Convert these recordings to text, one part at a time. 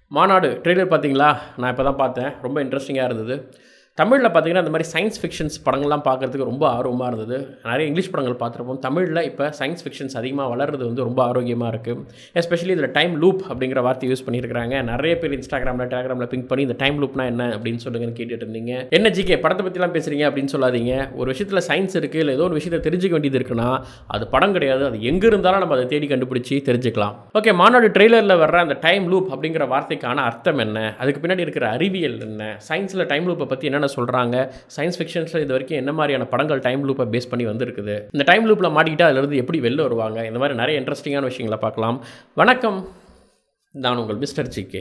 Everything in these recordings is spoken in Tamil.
மாநாடு ட்ரெய்லர் பார்த்தீங்களா நான் இப்போ தான் பார்த்தேன் ரொம்ப இன்ட்ரெஸ்டிங்காக இருந்தது தமிழில் பார்த்தீங்கன்னா இந்த மாதிரி சயின்ஸ் ஃபிக்ஷன்ஸ் படங்கள்லாம் பார்க்குறதுக்கு ரொம்ப ஆர்வமாக இருந்தது நிறைய இங்கிலீஷ் படங்கள் பார்த்துருப்போம் தமிழில் இப்போ சயின்ஸ் ஃபிக்ஷன்ஸ் அதிகமாக வளர்றது வந்து ரொம்ப ஆரோக்கியமாக இருக்குது எஸ்பெஷலி இதில் டைம் லூப் அப்படிங்கிற வார்த்தை யூஸ் பண்ணியிருக்காங்க நிறைய பேர் இன்ஸ்டாகிராமில் டெலிகிராமில் பிங்க் பண்ணி இந்த டைம் லூப்னா என்ன அப்படின்னு சொல்லுங்கன்னு கேட்டுட்டு இருந்தீங்க என்ன ஜிகே படத்தை பற்றிலாம் பேசுகிறீங்க அப்படின்னு சொல்லாதீங்க ஒரு விஷயத்தில் சயின்ஸ் இருக்குது இல்லை ஏதோ ஒரு விஷயத்தை தெரிஞ்சுக்க வேண்டியது இருக்குன்னா அது படம் கிடையாது அது எங்கே இருந்தாலும் நம்ம அதை தேடி கண்டுபிடிச்சி தெரிஞ்சுக்கலாம் ஓகே மாநாடு ட்ரெய்லரில் வர்ற அந்த டைம் லூப் அப்படிங்கிற வார்த்தைக்கான அர்த்தம் என்ன அதுக்கு பின்னாடி இருக்கிற அறிவியல் என்ன சயின்ஸில் டைம் லூப்பை பற்றி என்னென்ன சொல்கிறாங்க சயின்ஸ் ஃபிக்ஷன்ஸில் இது வரைக்கும் என்ன மாதிரியான படங்கள் டைம் லூப்பை பேஸ் பண்ணி வந்திருக்குது இந்த டைம் லூப்பில் மாட்டிக்கிட்டு அதிலிருந்து எப்படி வெளில வருவாங்க இந்த மாதிரி நிறைய இன்ட்ரெஸ்டிங்கான விஷயங்களை பார்க்கலாம் வணக்கம் நான் உங்கள் மிஸ்டர் ஜிகே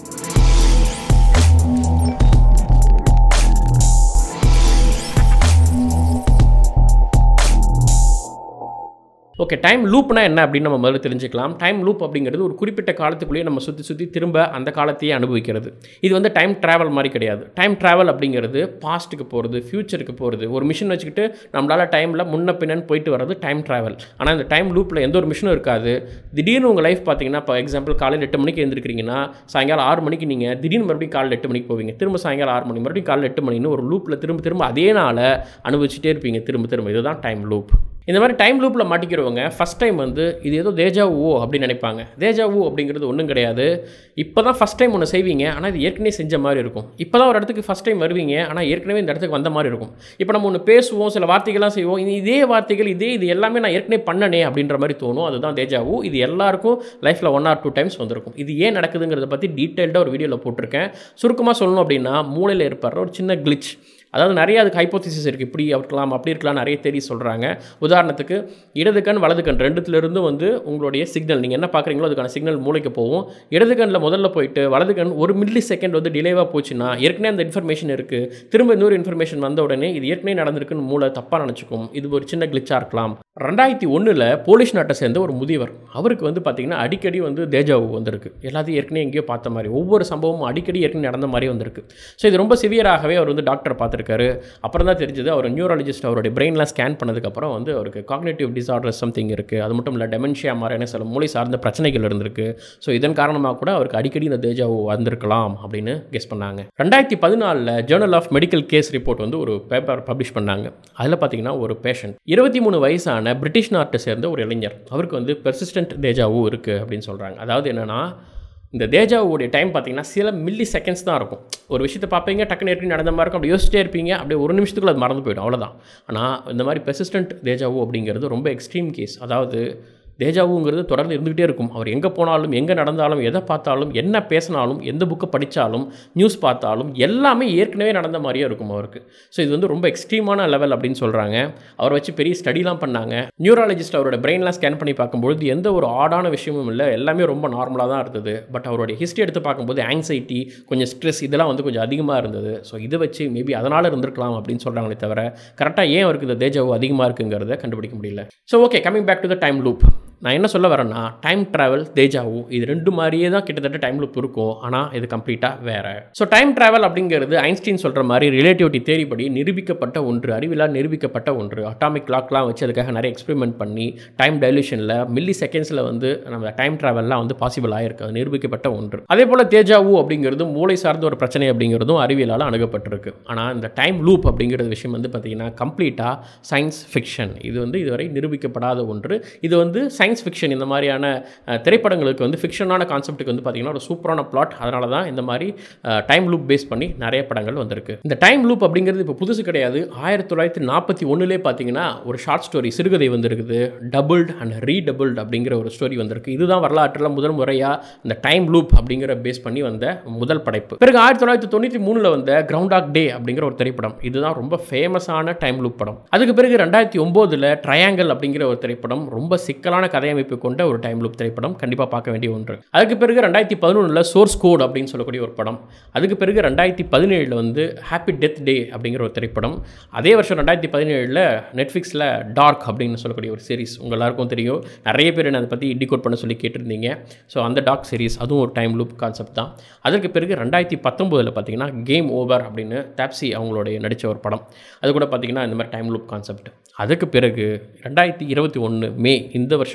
ஓகே டைம் லூப்னா என்ன அப்படின்னு நம்ம முதல்ல தெரிஞ்சுக்கலாம் டைம் லூப் அப்படிங்கிறது ஒரு குறிப்பிட்ட காலத்துக்குள்ளேயே நம்ம சுற்றி சுற்றி திரும்ப அந்த காலத்தையே அனுபவிக்கிறது இது வந்து டைம் ட்ராவல் மாதிரி கிடையாது டைம் ட்ராவல் அப்படிங்கிறது பாஸ்ட்டுக்கு போகிறது ஃப்யூச்சருக்கு போகிறது ஒரு மிஷின் வச்சுக்கிட்டு நம்மளால் டைமில் முன்ன பின்னன்னு போயிட்டு வர்றது டைம் ட்ராவல் ஆனால் இந்த டைம் லூப்பில் எந்த ஒரு மிஷினும் இருக்காது திடீர்னு உங்கள் லைஃப் பார்த்தீங்கன்னா இப்போ எக்ஸாம்பிள் காலையில் எட்டு மணிக்கு எழுந்திருக்கிறீங்கன்னா சாயங்காலம் ஆறு மணிக்கு நீங்கள் திடீர்னு மறுபடியும் காலையில் எட்டு மணிக்கு போவீங்க திரும்ப சாயங்காலம் ஆறு மணி மறுபடியும் காலையில் எட்டு மணின்னு ஒரு லூப்பில் திரும்ப திரும்ப அதே நாளை அனுபவிச்சுட்டே இருப்பீங்க திரும்ப திரும்ப இதுதான் டைம் லூப் இந்த மாதிரி டைம் லூப்பில் மாட்டிக்கிறவங்க ஃபஸ்ட் டைம் வந்து இது ஏதோ தேஜா ஊ அப்படின்னு நினைப்பாங்க தேஜா ஊ அப்படிங்கிறது ஒன்றும் கிடையாது இப்போ தான் ஃபஸ்ட் டைம் ஒன்று செய்வீங்க ஆனால் இது ஏற்கனவே செஞ்ச மாதிரி இருக்கும் இப்போ தான் ஒரு இடத்துக்கு ஃபஸ்ட் டைம் வருவீங்க ஆனால் ஏற்கனவே இந்த இடத்துக்கு வந்த மாதிரி இருக்கும் இப்போ நம்ம ஒன்று பேசுவோம் சில வார்த்தைகள்லாம் செய்வோம் இது இதே வார்த்தைகள் இதே இது எல்லாமே நான் ஏற்கனவே பண்ணனே அப்படின்ற மாதிரி தோணும் அதுதான் தேஜாவு இது எல்லாருக்கும் லைஃப்பில் ஒன் ஆர் டூ டைம்ஸ் வந்திருக்கும் இது ஏன் நடக்குதுங்கிறத பற்றி டீட்டெயில்டாக ஒரு வீடியோவில் போட்டிருக்கேன் சுருக்கமாக சொல்லணும் அப்படின்னா மூளையில் ஏற்படுற ஒரு சின்ன கிளிச் அதாவது நிறைய அதுக்கு ஹைப்போதிசிஸ் இருக்குது இப்படி இருக்கலாம் அப்படி இருக்கலாம் நிறைய தேடி சொல்கிறாங்க உதாரணத்துக்கு இடது கண் வலது கண் ரெண்டுத்துலேருந்து வந்து உங்களுடைய சிக்னல் நீங்கள் என்ன பார்க்குறீங்களோ அதுக்கான சிக்னல் மூளைக்கு போகும் இடது கண்ணில் முதல்ல போயிட்டு வலது கண் ஒரு மில்லி செகண்ட் வந்து டிலேவாக போச்சுன்னா ஏற்கனவே அந்த இன்ஃபர்மேஷன் இருக்குது திரும்ப இன்னொரு இன்ஃபர்மேஷன் வந்த உடனே இது ஏற்கனவே நடந்திருக்குன்னு மூளை தப்பாக நினச்சிக்கும் இது ஒரு சின்ன கிளிச்சாக இருக்கலாம் ரெண்டாயிரத்தி ஒன்றில் போலீஸ் நாட்டை சேர்ந்த ஒரு முதியவர் அவருக்கு வந்து பார்த்திங்கன்னா அடிக்கடி வந்து தேஜாவு வந்திருக்கு எல்லாத்தையும் ஏற்கனவே எங்கேயோ பார்த்த மாதிரி ஒவ்வொரு சம்பவமும் அடிக்கடி ஏற்கனவே நடந்த மாதிரி வந்திருக்கு ஸோ இது ரொம்ப சிவியராகவே அவர் வந்து டாக்டர் பார்த்துருக்காரு அப்புறம் தான் தெரிஞ்சது அவர் நியூராலஜிஸ்ட் அவருடைய பிரெயின்லாம் ஸ்கேன் பண்ணதுக்கப்புறம் வந்து அவருக்கு காக்னேட்டிவ் டிசார்டர் சம்திங் இருக்குது அது மட்டும் இல்லை டெமென்ஷியா மாதிரியான சில மூளை சார்ந்த பிரச்சனைகள் இருந்திருக்கு ஸோ இதன் காரணமாக கூட அவருக்கு அடிக்கடி இந்த தேஜாவு வந்திருக்கலாம் அப்படின்னு கெஸ் பண்ணாங்க ரெண்டாயிரத்தி பதினாலில் journal of medical case report வந்து ஒரு பேப்பர் பப்ளிஷ் பண்ணாங்க அதில் பார்த்தீங்கன்னா ஒரு பேஷண்ட் இருபத்தி மூணு வயசான பிரிட்டிஷ் நாட்டை சேர்ந்த ஒரு இளைஞர் அவருக்கு வந்து பெர்சிஸ்டன்ட் தேஜாவும் இருக்குது அப்படின்னு சொல்கிறாங்க அதாவது என்னென்னா இந்த தேஜாவுடைய டைம் பார்த்தீங்கன்னா சில மில்லி செகண்ட்ஸ் தான் இருக்கும் ஒரு விஷயத்தை பார்ப்பீங்க டக்குன்னு ஏற்கனவே நடந்த மாதிரி இருக்கும் அப்படி யோசிச்சிட்டே இருப்பீங்க அப்படியே ஒரு நிமிஷத்துக்குள்ள அது மறந்து போயிடும் அவ்வளோதான் ஆனால் இந்த மாதிரி பெர்சிஸ்டன்ட் தேஜாவு அப்படிங்கிறது ரொம்ப எக்ஸ்ட்ரீம் கேஸ் அதாவது தேஜாவுங்கிறது தொடர்ந்து இருந்துகிட்டே இருக்கும் அவர் எங்கே போனாலும் எங்கே நடந்தாலும் எதை பார்த்தாலும் என்ன பேசினாலும் எந்த புக்கை படித்தாலும் நியூஸ் பார்த்தாலும் எல்லாமே ஏற்கனவே நடந்த மாதிரியே இருக்கும் அவருக்கு ஸோ இது வந்து ரொம்ப எக்ஸ்ட்ரீமான லெவல் அப்படின்னு சொல்கிறாங்க அவரை வச்சு பெரிய ஸ்டடிலாம் பண்ணாங்க நியூராலஜிஸ்ட் அவரோட பிரெயின்லாம் ஸ்கேன் பண்ணி பார்க்கும்பொழுது எந்த ஒரு ஆடான விஷயமும் இல்லை எல்லாமே ரொம்ப நார்மலாக தான் இருந்தது பட் அவருடைய ஹிஸ்ட்ரி எடுத்து பார்க்கும்போது ஆங்ஸைட்டி கொஞ்சம் ஸ்ட்ரெஸ் இதெல்லாம் வந்து கொஞ்சம் அதிகமாக இருந்தது ஸோ இதை வச்சு மேபி அதனால் இருந்திருக்கலாம் அப்படின்னு சொல்கிறாங்களே தவிர கரெக்டாக ஏன் அவருக்கு இந்த தேஜாவு அதிகமாக இருக்குங்கிறத கண்டுபிடிக்க முடியல so okay coming back to the time loop நான் என்ன சொல்ல வரேன்னா டைம் ட்ராவல் தேஜாவு இது ரெண்டு மாதிரியே தான் கிட்டத்தட்ட டைம் லூப் இருக்கும் ஆனால் இது கம்ப்ளீட்டாக வேறு ஸோ டைம் ட்ராவல் அப்படிங்கிறது ஐன்ஸ்டீன் சொல்கிற மாதிரி ரிலேட்டிவிட்டி தேரி படி நிரூபிக்கப்பட்ட ஒன்று அறிவிலால் நிரூபிக்கப்பட்ட ஒன்று அட்டாமிக் கிளாக்லாம் வச்சு அதுக்காக நிறைய எக்ஸ்பெரிமெண்ட் பண்ணி டைம் டைலூஷனில் மில்லி செகண்ட்ஸில் வந்து நம்ம டைம் ட்ராவல்லாம் வந்து பாசிபிள் ஆயிருக்கு அது நிரூபிக்கப்பட்ட ஒன்று அதே போல் தேஜாவு அப்படிங்கிறது மூளை சார்ந்த ஒரு பிரச்சனை அப்படிங்கிறதும் அறிவியலால் அணுகப்பட்டிருக்கு ஆனால் இந்த டைம் லூப் அப்படிங்கிற விஷயம் வந்து பார்த்திங்கன்னா கம்ப்ளீட்டாக சயின்ஸ் ஃபிக்ஷன் இது வந்து இதுவரை நிரூபிக்கப்படாத ஒன்று இது வந்து சயின்ஸ் சயின்ஸ் ஃபிக்ஷன் இந்த மாதிரியான திரைப்படங்களுக்கு வந்து ஃபிக்ஷனான கான்செப்ட்டுக்கு வந்து பார்த்திங்கன்னா ஒரு சூப்பரான பிளாட் அதனால தான் இந்த மாதிரி டைம் லூப் பேஸ் பண்ணி நிறைய படங்கள் வந்திருக்கு இந்த டைம் லூப் அப்படிங்கிறது இப்போ புதுசு கிடையாது ஆயிரத்தி தொள்ளாயிரத்தி நாற்பத்தி ஒன்றுலே பார்த்தீங்கன்னா ஒரு ஷார்ட் ஸ்டோரி சிறுகதை வந்திருக்குது டபுள்ட் அண்ட் ரீடபுள்ட் அப்படிங்கிற ஒரு ஸ்டோரி வந்திருக்கு இதுதான் வரலாற்றில் முதல் முறையாக இந்த டைம் லூப் அப்படிங்கிற பேஸ் பண்ணி வந்த முதல் படைப்பு பிறகு ஆயிரத்தி தொள்ளாயிரத்தி தொண்ணூற்றி மூணில் வந்த கிரவுண்ட் ஆக் டே அப்படிங்கிற ஒரு திரைப்படம் இதுதான் ரொம்ப ஃபேமஸான டைம் லூப் படம் அதுக்கு பிறகு ரெண்டாயிரத்தி ஒம்போதில் ட்ரையாங்கல் அப்படிங்கிற ஒரு திரைப்படம் ரொம்ப சிக்கலான கதையமைப்பு கொண்ட ஒரு டைம் லூப் திரைப்படம் கண்டிப்பாக பார்க்க வேண்டிய ஒன்று அதுக்கு பிறகு ரெண்டாயிரத்தி பதினொன்றில் சோர்ஸ் கோட் அப்படின்னு சொல்லக்கூடிய ஒரு படம் அதுக்கு பிறகு ரெண்டாயிரத்தி பதினேழில் வந்து ஹாப்பி டெத் டே அப்படிங்கிற ஒரு திரைப்படம் அதே வருஷம் ரெண்டாயிரத்தி பதினேழில் நெட்ஃப்ளிக்ஸில் டார்க் அப்படின்னு சொல்லக்கூடிய ஒரு சீரிஸ் உங்கள் எல்லாருக்கும் தெரியும் நிறைய பேர் என்ன அதை பற்றி டிகோட் பண்ண சொல்லி கேட்டிருந்தீங்க ஸோ அந்த டார்க் சீரிஸ் அதுவும் ஒரு டைம் லூப் கான்செப்ட் தான் அதற்கு பிறகு ரெண்டாயிரத்தி பத்தொம்போதில் பார்த்தீங்கன்னா கேம் ஓவர் அப்படின்னு டாப்ஸி அவங்களுடைய நடித்த ஒரு படம் அது கூட பார்த்தீங்கன்னா இந்த மாதிரி டைம் லூப் கான்செப்ட் அதுக்கு பிறகு ரெண்டாயிரத்தி இருபத்தி ஒன்று மே இந்த வருஷம்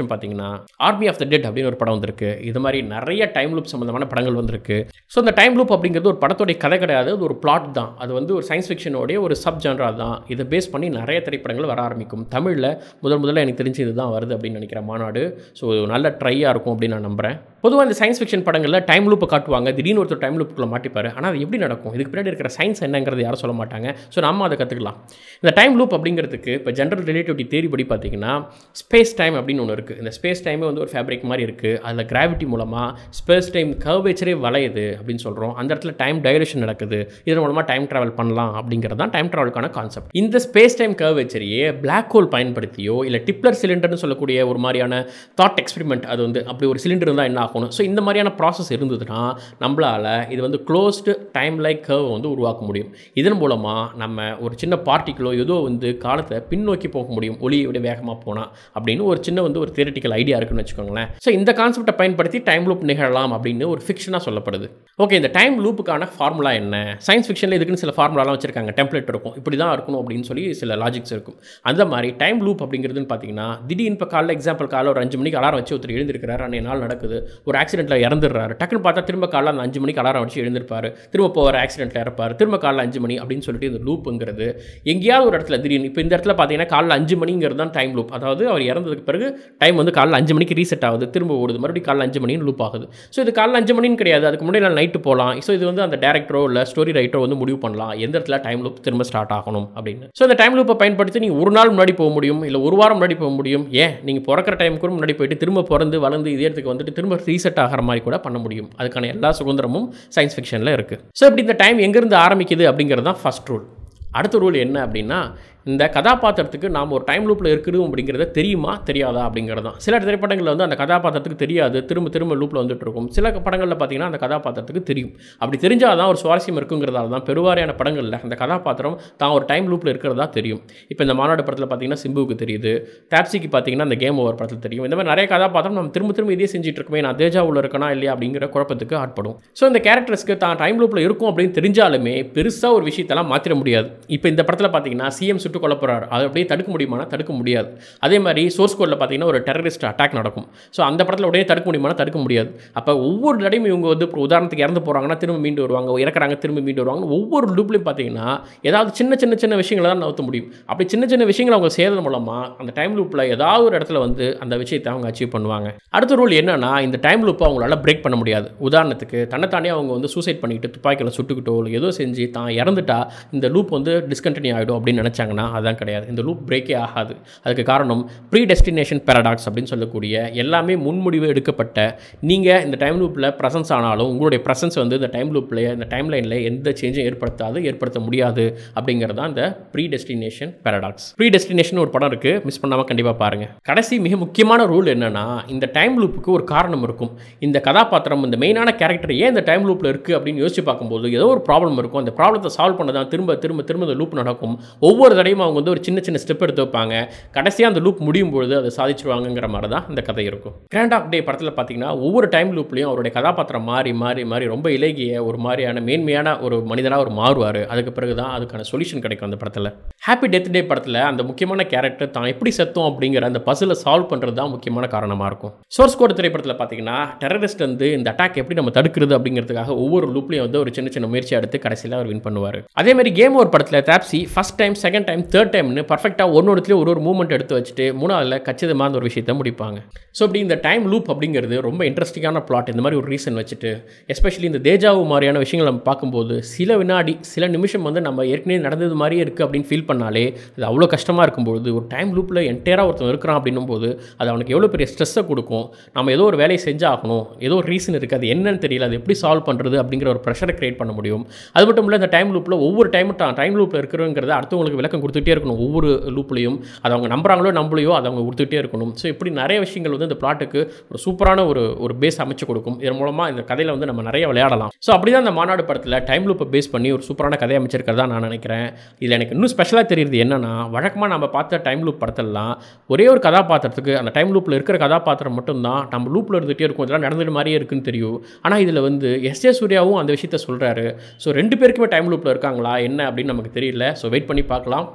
விஷயம் பார்த்தீங்கன்னா ஆர்மி ஆஃப் த டெட் அப்படின்னு ஒரு படம் வந்திருக்கு இது மாதிரி நிறைய டைம் லூப் சம்மந்தமான படங்கள் வந்திருக்கு ஸோ இந்த டைம் லூப் அப்படிங்கிறது ஒரு படத்தோடைய கதை கிடையாது அது ஒரு பிளாட் தான் அது வந்து ஒரு சயின்ஸ் ஃபிக்ஷனோடைய ஒரு சப் ஜான்ரா தான் இதை பேஸ் பண்ணி நிறைய திரைப்படங்கள் வர ஆரம்பிக்கும் தமிழில் முதல் முதல்ல எனக்கு தெரிஞ்சு இதுதான் வருது அப்படின்னு நினைக்கிறேன் மாநாடு ஸோ நல்ல ட்ரையாக இருக்கும் அப்படின்னு நான் நம்புகிறேன் பொதுவாக இந்த சயின்ஸ் ஃபிக்ஷன் படங்களில் டைம் லூப்பை காட்டுவாங்க திடீர்னு ஒருத்தர் டைம் லூப்புக்குள்ள மாட்டிப்பார் ஆனால் அது எப்படி நடக்கும் இதுக்கு பின்னாடி இருக்கிற சயின்ஸ் என்னங்கிறது யாரும் சொல்ல மாட்டாங்க ஸோ நம்ம அதை கற்றுக்கலாம் இந்த டைம் லூப் அப்படிங்கிறதுக்கு இப்போ ஜென்ரல் ரிலேட்டிவிட்டி தேரி படி பார்த்தீங்கன்னா ஸ்பேஸ் டைம் அப்படின்னு ஒன்று இருக்குது இந்த ஸ்பேஸ் டைமே வந்து ஒரு ஃபேப்ரிக் மாதிரி இருக்குது அதில் கிராவிட்டி மூலமாக ஸ்பேஸ் டைம் கர்வேச்சரே வளையுது அப்படின்னு சொல்கிறோம் அந்த இடத்துல டைம் டைலேஷன் நடக்குது இதன் மூலமாக டைம் ட்ராவல் பண்ணலாம் அப்படிங்கிறது தான் டைம் ட்ராவலுக்கான கான்செப்ட் இந்த ஸ்பேஸ் டைம் கர்வேச்சரையே பிளாக் ஹோல் பயன்படுத்தியோ இல்லை டிப்ளர் சிலிண்டர்னு சொல்லக்கூடிய ஒரு மாதிரியான தாட் எக்ஸ்பெரிமெண்ட் அது வந்து அப்படி ஒரு சிலிண்டர் இருந்தால் என்ன ஆகணும் ஸோ இந்த மாதிரியான ப்ராசஸ் இருந்ததுன்னா நம்மளால் இது வந்து க்ளோஸ்டு டைம் லைக் கர்வ் வந்து உருவாக்க முடியும் இதன் மூலமாக நம்ம ஒரு சின்ன பார்ட்டிகளோ ஏதோ வந்து காலத்தை பின்னோக்கி போக முடியும் ஒளியோட வேகமாக போனால் அப்படின்னு ஒரு சின்ன வந்து ஒரு தியரட்டிக்கல் ஐடியா இருக்குன்னு வச்சுக்கோங்களேன் ஸோ இந்த கான்செப்டை பயன்படுத்தி டைம் லூப் நிகழலாம் அப்படின்னு ஒரு ஃபிக்ஷனாக சொல்லப்படுது ஓகே இந்த டைம் லூப்புக்கான ஃபார்முலா என்ன சயின்ஸ் ஃபிக்ஷனில் இதுக்குன்னு சில ஃபார்முலாலாம் வச்சிருக்காங்க டெம்ப்ளேட் இருக்கும் இப்படி தான் இருக்கணும் அப்படின்னு சொல்லி சில லாஜிக்ஸ் இருக்கும் அந்த மாதிரி டைம் லூப் அப்படிங்கிறதுன்னு பார்த்தீங்கன்னா திடீர்னு இப்போ காலைல எக்ஸாம்பிள் காலைல ஒரு அஞ்சு மணிக்கு அலாரம் வச்சு ஒருத்தர் எழுந்திருக்கிறார் அன்றைய நாள் நடக்குது ஒரு ஆக்சிடென்ட்டில் இறந்துடுறாரு டக்குன்னு பார்த்தா திரும்ப காலைல அந்த அஞ்சு மணிக்கு அலாரம் வச்சு எழுந்திருப்பார் திரும்ப போவார் ஆக்சிடென்ட்டில் இறப்பார் திரும்ப காலைல அஞ்சு மணி அப்படின்னு சொல்லிட்டு இந்த லூப்புங்கிறது எங்கேயாவது ஒரு இடத்துல திடீர்னு இப்போ இந்த இடத்துல பார்த்தீங்கன்னா காலைல அஞ்சு மணிங்கிறது தான் டைம் லூப் அதாவது அவர் இறந்ததுக்கு பிறகு டைம் வந்து காலைல அஞ்சு மணிக்கு ரீசெட் ஆகுது திரும்ப ஓடுது மறுபடியும் காலைல அஞ்சு மணின்னு லூப் ஆகுது ஸோ இது காலைல அஞ்சு மணின்னு கிடையாது அதுக்கு முன்னாடி நாள் நைட்டு போகலாம் ஸோ இது வந்து அந்த டேரக்டரோ இல்லை ஸ்டோரி ரைட்டரோ வந்து முடிவு பண்ணலாம் எந்த இடத்துல டைம் லூப் திரும்ப ஸ்டார்ட் ஆகணும் அப்படின்னு ஸோ இந்த டைம் லூப்பை பயன்படுத்தி நீங்கள் ஒரு நாள் முன்னாடி போக முடியும் இல்லை ஒரு வாரம் முன்னாடி போக முடியும் ஏன் நீங்கள் பிறக்கிற டைம் கூட முன்னாடி போயிட்டு திரும்ப பிறந்து வளர்ந்து இதே இடத்துக்கு வந்துட்டு திரும்ப ரீசெட் ஆகிற மாதிரி கூட பண்ண முடியும் அதுக்கான எல்லா சுதந்திரமும் சயின்ஸ் ஃபிக்ஷனில் இருக்குது ஸோ இப்படி இந்த டைம் எங்கேருந்து ஆரம்பிக்குது அப்படிங்கிறது தான் ஃபஸ்ட் ரூல் அடுத்த ரூல் என்ன அப்படின்னா இந்த கதாபாத்திரத்துக்கு நாம் ஒரு டைம் லூப்பில் இருக்கிறோம் அப்படிங்கிறத தெரியுமா தெரியாதா அப்படிங்கிறது தான் சில திரைப்படங்களில் வந்து அந்த கதாபாத்திரத்துக்கு தெரியாது திரும்ப திரும்ப லூப்பில் வந்துட்டு இருக்கும் சில படங்களில் பார்த்தீங்கன்னா அந்த கதாபாத்திரத்துக்கு தெரியும் அப்படி தெரிஞ்சால் தான் ஒரு சுவாரஸ்யம் இருக்குங்கிறதால தான் பெருவாரியான படங்களில் அந்த கதாபாத்திரம் தான் ஒரு டைம் லூப்பில் இருக்கிறதா தெரியும் இப்போ இந்த மாநாடு படத்தில் பார்த்தீங்கன்னா சிம்புவுக்கு தெரியுது டாப்ஸிக்கு பார்த்தீங்கன்னா அந்த கேம் ஓவர் படத்தில் தெரியும் இந்த மாதிரி நிறைய கதாபாத்திரம் நம்ம திரும்ப திரும்ப இதே செஞ்சுட்டு இருக்கோமே நான் தேஜா உள்ள இருக்கனா இல்லையா அப்படிங்கிற குழப்பத்துக்கு ஆட்படும் ஸோ இந்த கேரக்டர்ஸ்க்கு தான் டைம் லூப்பில் இருக்கும் அப்படின்னு தெரிஞ்சாலுமே பெருசாக ஒரு விஷயத்தெல்லாம் மாற்றிட முடியாது இப்போ இந்த படத்தில் பார்த்தீங்கன்னா சிஎம் சுட்டு கொல்ல போகிறார் அதை அப்படியே தடுக்க முடியுமானா தடுக்க முடியாது அதே மாதிரி சோர்ஸ் கோடில் பார்த்தீங்கன்னா ஒரு டெரரிஸ்ட் அட்டாக் நடக்கும் ஸோ அந்த படத்தில் உடனே தடுக்க முடியுமானா தடுக்க முடியாது அப்போ ஒவ்வொரு தடையும் இவங்க வந்து இப்போ உதாரணத்துக்கு இறந்து போகிறாங்கன்னா திரும்ப மீண்டு வருவாங்க இறக்குறாங்க திரும்ப மீண்டு வருவாங்க ஒவ்வொரு லூப்லையும் பார்த்தீங்கன்னா ஏதாவது சின்ன சின்ன சின்ன விஷயங்களை தான் நவுத்த முடியும் அப்படி சின்ன சின்ன விஷயங்களை அவங்க செய்கிறது மூலமாக அந்த டைம் லூப்பில் ஏதாவது ஒரு இடத்துல வந்து அந்த விஷயத்தை அவங்க அச்சீவ் பண்ணுவாங்க அடுத்த ரூல் என்னன்னா இந்த டைம் லூப்பை அவங்களால பிரேக் பண்ண முடியாது உதாரணத்துக்கு தன்னைத்தானே அவங்க வந்து சூசைட் பண்ணிக்கிட்டு துப்பாக்கியில் சுட்டுக்கிட்டோ இல்லை ஏதோ செஞ்சு தான் இறந்துட்டா இந்த லூப் வந்து டிஸ்கண்டினியூ ஆகிடும் அப்படின்னு நினச்சாங்கன்னா அதான் கிடையாது இந்த லூப் பிரேக்கே ஆகாது அதுக்கு காரணம் ப்ரீ டெஸ்டினேஷன் பேரடாக்ஸ் அப்படின்னு சொல்லக்கூடிய எல்லாமே முன்முடிவு எடுக்கப்பட்ட நீங்கள் இந்த டைம் லூப்பில் ப்ரெசன்ஸ் ஆனாலும் உங்களுடைய ப்ரெசன்ஸ் வந்து இந்த டைம் லூப்பில் இந்த டைம் லைனில் எந்த சேஞ்சும் ஏற்படுத்தாது ஏற்படுத்த முடியாது அப்படிங்கிறது தான் இந்த predestination paradox predestination ஒரு படம் இருக்குது மிஸ் பண்ணாமல் கண்டிப்பாக பாருங்கள் கடைசி மிக முக்கியமான ரூல் என்னன்னா இந்த டைம் லூப்புக்கு ஒரு காரணம் இருக்கும் இந்த கதாபாத்திரம் இந்த மெயினான கேரக்டர் ஏன் இந்த டைம் லூப்பில் இருக்குது அப்படின்னு யோசிச்சு பார்க்கும்போது ஏதோ ஒரு ப்ராப்ளம் இருக்கும் அந்த ப்ராப்ளத்தை சால்வ் பண்ண தான் திரும்ப திரும்ப திரும்ப இந்த லூப் நடக்கும் ஒவ்வொரு தடையும் அவங்க வந்து ஒரு சின்ன சின்ன ஸ்டெப் எடுத்து வைப்பாங்க கடைசியாக அந்த லூப் முடியும் பொழுது அதை சாதிச்சிருவாங்கங்கிற மாதிரி தான் இந்த கதை இருக்கும் கிராண்ட் ஆஃப் டே படத்தில் பார்த்தீங்கன்னா ஒவ்வொரு டைம் லூப்லையும் அவருடைய கதாபாத்திரம் மாறி மாறி மாறி ரொம்ப இலகிய ஒரு மாதிரியான மேன்மையான ஒரு மனிதனாக ஒரு மாறுவார் அதுக்கு பிறகு தான் அதுக்கான சொல்யூஷன் கிடைக்கும் அந்த படத்தில் ஹாப்பி டெத் டே படத்தில் அந்த முக்கியமான கேரக்டர் தான் எப்படி செத்தோம் அப்படிங்கிற அந்த பஸ்ஸில் சால்வ் பண்ணுறது தான் முக்கியமான காரணமாக இருக்கும் சோர்ஸ் கோட் திரைப்படத்தில் பார்த்தீங்கன்னா டெரரிஸ்ட் வந்து இந்த அட்டாக் எப்படி நம்ம தடுக்கிறது அப்படிங்கிறதுக்காக ஒவ்வொரு லூப்லையும் வந்து ஒரு சின்ன சின்ன முயற்சி எடுத்து கடைசியில் அவர் வின் பண்ணுவார் அதே மாதிரி கேம் ஓவர் படத்தில் Taapsee first time second time third டைம்னு பர்ஃபெக்டாக ஒன்று ஒன்றுலேயும் ஒரு ஒரு மூமெண்ட் எடுத்து வச்சுட்டு மூணாவதுல கச்சிதமாக அந்த ஒரு விஷயத்தை முடிப்பாங்க ஸோ அப்படி இந்த டைம் லூப் அப்படிங்கிறது ரொம்ப இன்ட்ரெஸ்டிங்கான பிளாட் இந்த மாதிரி ஒரு ரீசன் வச்சுட்டு எஸ்பெஷலி இந்த தேஜாவு மாதிரியான விஷயங்கள் நம்ம பார்க்கும்போது சில வினாடி சில நிமிஷம் வந்து நம்ம ஏற்கனவே நடந்தது மாதிரியே இருக்குது அப்படின்னு ஃபீல் பண்ணாலே அது அவ்வளோ கஷ்டமாக இருக்கும்போது ஒரு டைம் லூப்பில் என்டையராக ஒருத்தன் இருக்கிறான் அப்படின்னும் போது அது அவனுக்கு எவ்வளோ பெரிய ஸ்ட்ரெஸ்ஸை கொடுக்கும் நம்ம ஏதோ ஒரு வேலையை செஞ்சாகணும் ஏதோ ஒரு ரீசன் இருக்குது அது என்னன்னு தெரியல அது எப்படி சால்வ் பண்ணுறது அப்படிங்கிற ஒரு ப்ரெஷரை கிரியேட் பண்ண முடியும் அது மட்டும் இல்லை இந்த டைம் லூப்பில் ஒவ்வொரு டைமும் டைம் லூப்பில் இருக்கிறோங்கிறத அடுத்தவங்களுக்கு விளக்கம் கொடுத்துட்டே இருக்கணும் ஒவ்வொரு லூப்லையும் அது அவங்க நம்புறாங்களோ நம்பலையோ அதை அவங்க கொடுத்துட்டே இருக்கணும் ஸோ இப்படி நிறைய விஷயங்கள் வந்து இந்த பிளாட்டுக்கு ஒரு சூப்பரான ஒரு ஒரு பேஸ் அமைச்சு கொடுக்கும் இதன் மூலமாக இந்த கதையில் வந்து நம்ம நிறைய விளையாடலாம் ஸோ அப்படி தான் இந்த மாநாடு படத்தில் டைம் லூப்பை பேஸ் பண்ணி ஒரு சூப்பரான கதை அமைச்சிருக்கிறதா நான் நினைக்கிறேன் இதில் எனக்கு இன்னும் ஸ்பெஷலாக தெரியுது என்னன்னா வழக்கமாக நம்ம பார்த்த டைம் லூப் படத்திலலாம் ஒரே ஒரு கதாபாத்திரத்துக்கு அந்த டைம் லூப்பில் இருக்கிற கதாபாத்திரம் மட்டும்தான் நம்ம லூப்பில் இருந்துகிட்டே இருக்கும் இதெல்லாம் நடந்துட்டு மாதிரியே இருக்குன்னு தெரியும் ஆனால் இதில் வந்து எஸ் ஏ சூர்யாவும் அந்த விஷயத்த சொல்கிறாரு ஸோ ரெண்டு பேருக்குமே டைம் லூப்பில் இருக்காங்களா என்ன அப்படின்னு நமக்கு தெரியல ஸோ வெயிட் பண்ணி பார்க்கலாம்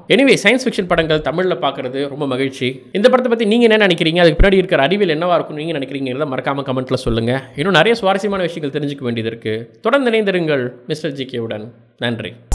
எனிவே சயின்ஸ் ஃபிக்ஷன் படங்கள் தமிழில் பார்க்குறது ரொம்ப மகிழ்ச்சி இந்த படத்தை பற்றி நீங்கள் என்ன நினைக்கிறீங்க அதுக்கு பின்னாடி இருக்கிற அறிவியல் என்னவா இருக்கும் நீங்கள் நினைக்கிறீங்கிறத மறக்காமல் கமெண்ட்டில் சொல்லுங்கள் இன்னும் நிறைய சுவாரஸ்யமான விஷயங்கள் தெரிஞ்சுக்க வேண்டியது இருக்குது தொடர்ந்து இணைந்திருங்கள் மிஸ்டர் ஜி கேவுடன் நன்றி